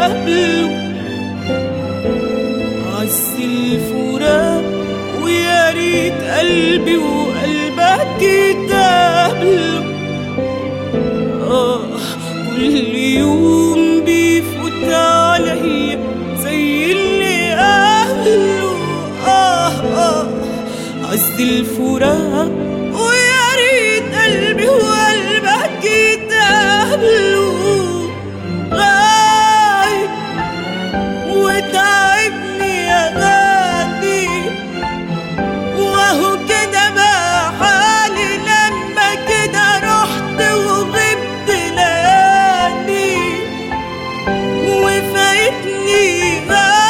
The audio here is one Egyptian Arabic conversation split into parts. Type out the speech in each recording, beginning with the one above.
قبله عز الفراق ويا ريت قلبي وقلبك يتقابلوا آه كل يوم بيفوت عليا زي اللي قبله آه آه عز الفراق ويا ريت قلبي وقلبك يتقابلوا غايب وتعبني يا غالي وهو كده بقى حالي لما كده رحت وغبت ليالي وفايتني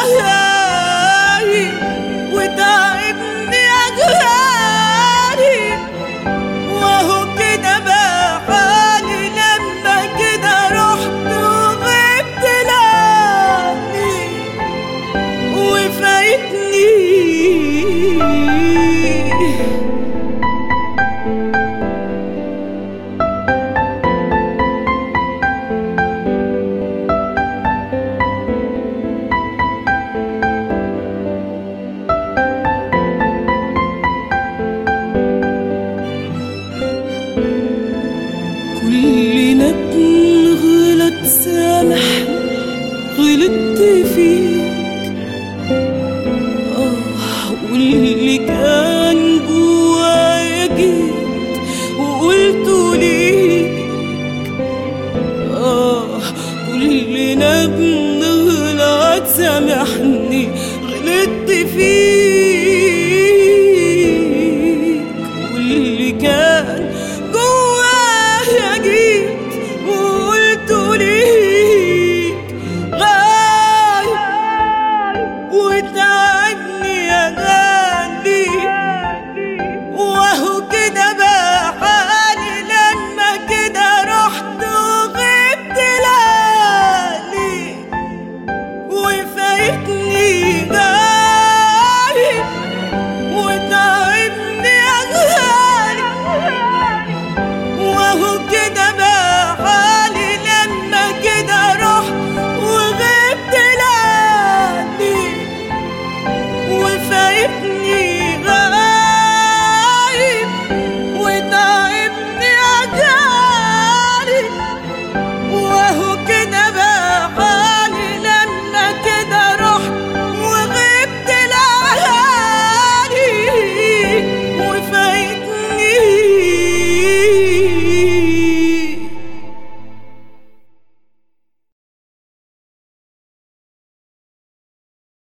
غالي وتعبني يا غالي وهو كده بقى حالي لما كده رحت وغبت ليالي وفايتني كلنا بنغلط سامح غلطت فيك آه واللي كان جوايا جيت وقلته ليك آه كلنا بنغلط سامحني